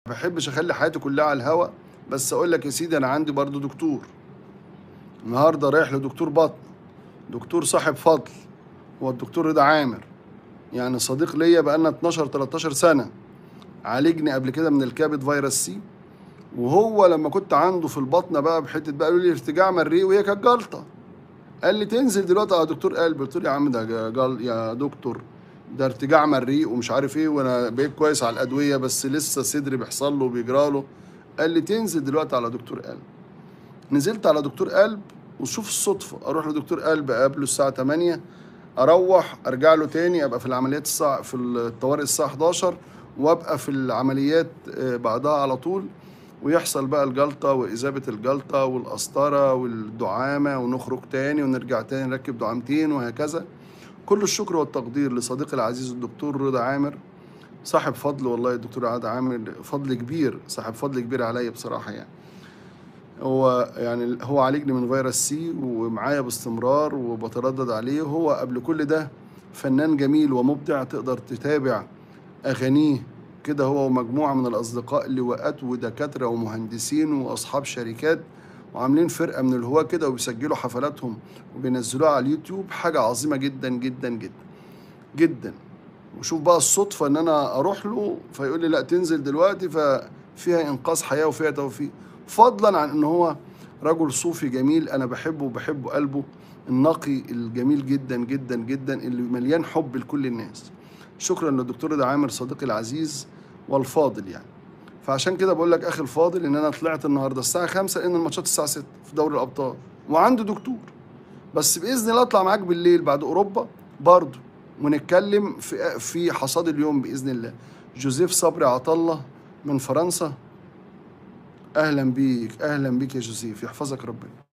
بحبش اخلي حياتي كلها على الهوا بس اقول لك يا سيدي انا عندي برضو دكتور النهارده رايح لدكتور بطن دكتور صاحب فضل هو الدكتور رضا عامر يعني صديق ليا بقالنا 12 13 سنه عالجني قبل كده من الكبد فيروس سي وهو لما كنت عنده في البطنه بقى بحته بقى قالوا لي ارتجاع مريء وهي كانت جلطه قال لي تنزل دلوقتي على دكتور قلب قلت له يا عم ده جل يا دكتور ده ارتجاع مريء ومش عارف ايه وانا بقيت كويس على الادويه بس لسه صدري بيحصل له وبيجرى له قال لي تنزل دلوقتي على دكتور قلب نزلت على دكتور قلب وشوف الصدفه اروح لدكتور قلب اقابله الساعه 8 اروح ارجع له تاني ابقى في العمليات الساعه في الطوارئ الساعه 11 وابقى في العمليات آه، بعدها على طول ويحصل بقى الجلطة وإذابة الجلطة والقسطرة والدعامة ونخرج تاني ونرجع تاني نركب دعامتين وهكذا كل الشكر والتقدير لصديقي العزيز الدكتور رضا عامر صاحب فضل والله الدكتور رضا عامر فضل كبير صاحب فضل كبير عليا بصراحة يعني هو يعني هو عالجني من فيروس سي ومعايا باستمرار وبتردد عليه هو قبل كل ده فنان جميل ومبدع تقدر تتابع أغانيه كده هو ومجموعة من الأصدقاء لواءات ودكاترة ومهندسين وأصحاب شركات وعاملين فرقة من الهواة كده وبيسجلوا حفلاتهم وبينزلوها على اليوتيوب حاجة عظيمة جدا جدا جدا جدا وشوف بقى الصدفة إن أنا أروح له فيقول لي لا تنزل دلوقتي ففيها إنقاذ حياة وفيها توفيق فضلا عن إن هو رجل صوفي جميل أنا بحبه وبحبه قلبه النقي الجميل جدا جدا جدا اللي مليان حب لكل الناس شكرا للدكتور رضا عامر صديقي العزيز والفاضل يعني فعشان كده بقول لك اخي الفاضل ان انا طلعت النهارده الساعه 5 لان الماتشات الساعه 6 في دوري الابطال وعندي دكتور بس باذن الله اطلع معاك بالليل بعد اوروبا برضه ونتكلم في في حصاد اليوم باذن الله جوزيف صبري عطله من فرنسا اهلا بيك اهلا بيك يا جوزيف يحفظك ربنا